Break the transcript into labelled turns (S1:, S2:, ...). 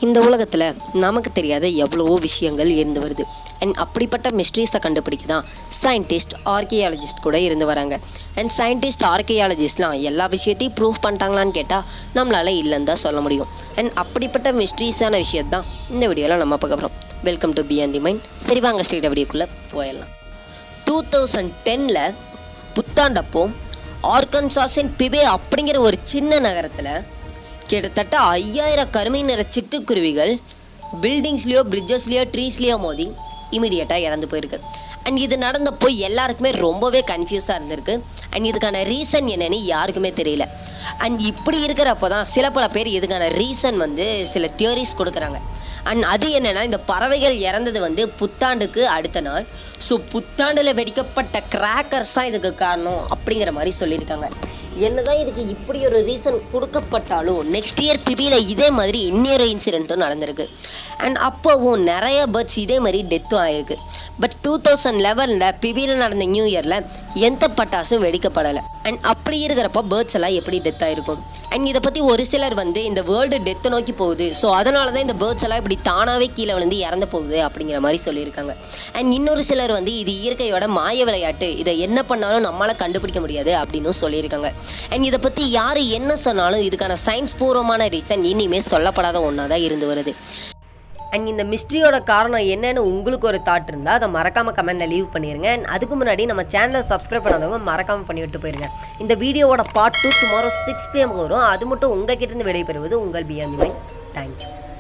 S1: இந்த உலகத்தில் நமக்கு தெரியாத எவ்வளவோ விஷயங்கள் இருந்து வருது அண்ட் அப்படிப்பட்ட மிஸ்ட்ரீஸை கண்டுபிடிக்க தான் சயின்டிஸ்ட் ஆர்கியாலஜிஸ்ட் கூட இருந்து வராங்க அண்ட் சயின்டிஸ்ட் ஆர்கியாலஜிஸ்ட்லாம் எல்லா விஷயத்தையும் ப்ரூவ் பண்ணிட்டாங்களான்னு கேட்டால் நம்மளால் இல்லைன்னு தான் சொல்ல முடியும் அண்ட் அப்படிப்பட்ட மிஸ்ட்ரீஸான விஷயம் தான் இந்த வீடியோவில் நம்ம பார்க்க போகிறோம் welcome to beyond the mind சரி வாங்க ஸ்ட்ரீட் வீடியோக்குள்ளே போயிடலாம் டூ தௌசண்ட் டெனில் புத்தாண்டப்போ ஆர்கன்சாஸின் பிபே அப்படிங்கிற ஒரு சின்ன நகரத்தில் கிட்டத்தட்ட ஐயாயிரம் கருமை நிற சிட்டுக்குருவிகள் பில்டிங்ஸ்லேயோ பிரிட்ஜஸ்லேயோ ட்ரீஸ்லேயோ மோதி இமீடியட்டாக இறந்து போயிருக்கு அண்ட் இது நடந்தப்போ எல்லாருக்குமே ரொம்பவே கன்ஃபியூஸாக இருந்திருக்கு அண்ட் இதுக்கான ரீசன் என்னன்னு யாருக்குமே தெரியல அண்ட் இப்படி இருக்கிறப்போ தான் சில பல பேர் இதுக்கான ரீசன் வந்து சில தியரிஸ் கொடுக்குறாங்க அண்ட் அது என்னென்னா இந்த பறவைகள் இறந்தது வந்து புத்தாண்டுக்கு அடுத்த நாள் ஸோ புத்தாண்டில் வெடிக்கப்பட்ட கிராக்கர்ஸ் தான் இதுக்கு காரணம் அப்படிங்கிற மாதிரி சொல்லியிருக்காங்க என்னதான் இதுக்கு இப்படி ஒரு ரீசன் கொடுக்கப்பட்டாலும் நெக்ஸ்ட் இயர் பிபியில் இதே மாதிரி இன்னொரு இன்சிடென்ட்டும் நடந்திருக்கு அண்ட் அப்போவும் நிறைய பேர்ட்ஸ் இதே மாதிரி டெத்தும் ஆயிருக்கு பட் டூ தௌசண்ட் லெவனில் பிபியில் நடந்த நியூ இயரில் எந்த பட்டாசும் வெடிக்கப்படலை அண்ட் அப்படி இருக்கிறப்போ பேர்ட்ஸ் எல்லாம் எப்படி டெத் ஆயிருக்கும் அண்ட் இதை பற்றி ஒரு சிலர் வந்து இந்த வேர்ல்டு டெத்தை நோக்கி போகுது ஸோ அதனால தான் இந்த பேர்ட்ஸ் எல்லாம் இப்படி தானாகவே கீழே விழுந்து இறந்து போகுது அப்படிங்கிற மாதிரி சொல்லியிருக்காங்க அண்ட் இன்னொரு சிலர் வந்து இது இயற்கையோட மாய விளையாட்டு இதை என்ன பண்ணாலும் நம்மளால் கண்டுபிடிக்க முடியாது அப்படின்னு சொல்லியிருக்காங்க அண்ட் இதை பற்றி யார் என்ன சொன்னாலும் இதுக்கான சயின்ஸ் பூர்வமான ரீசன் இனிமேல் சொல்லப்படாத ஒன்றா தான் இருந்து வருது அண்ட் இந்த மிஸ்ட்ரியோட காரணம் என்னன்னு உங்களுக்கு ஒரு தாட் இருந்தால் அதை மறக்காமல் கமெண்ட்டில் லீவ் பண்ணிடுங்க அண்ட் அதுக்கு முன்னாடி நம்ம சேனலை சப்ஸ்கிரைப் பண்ணாதவங்க மறக்காமல் பண்ணி விட்டு போயிருங்க இந்த வீடியோவோட பார்ட் டூ டுமாரோ சிக்ஸ் பிஎம்க்கு வரும் அது மட்டும் உங்கள் கிட்டேருந்து வெளியே பெறுவது உங்கள் பிஎம் தேங்க்யூ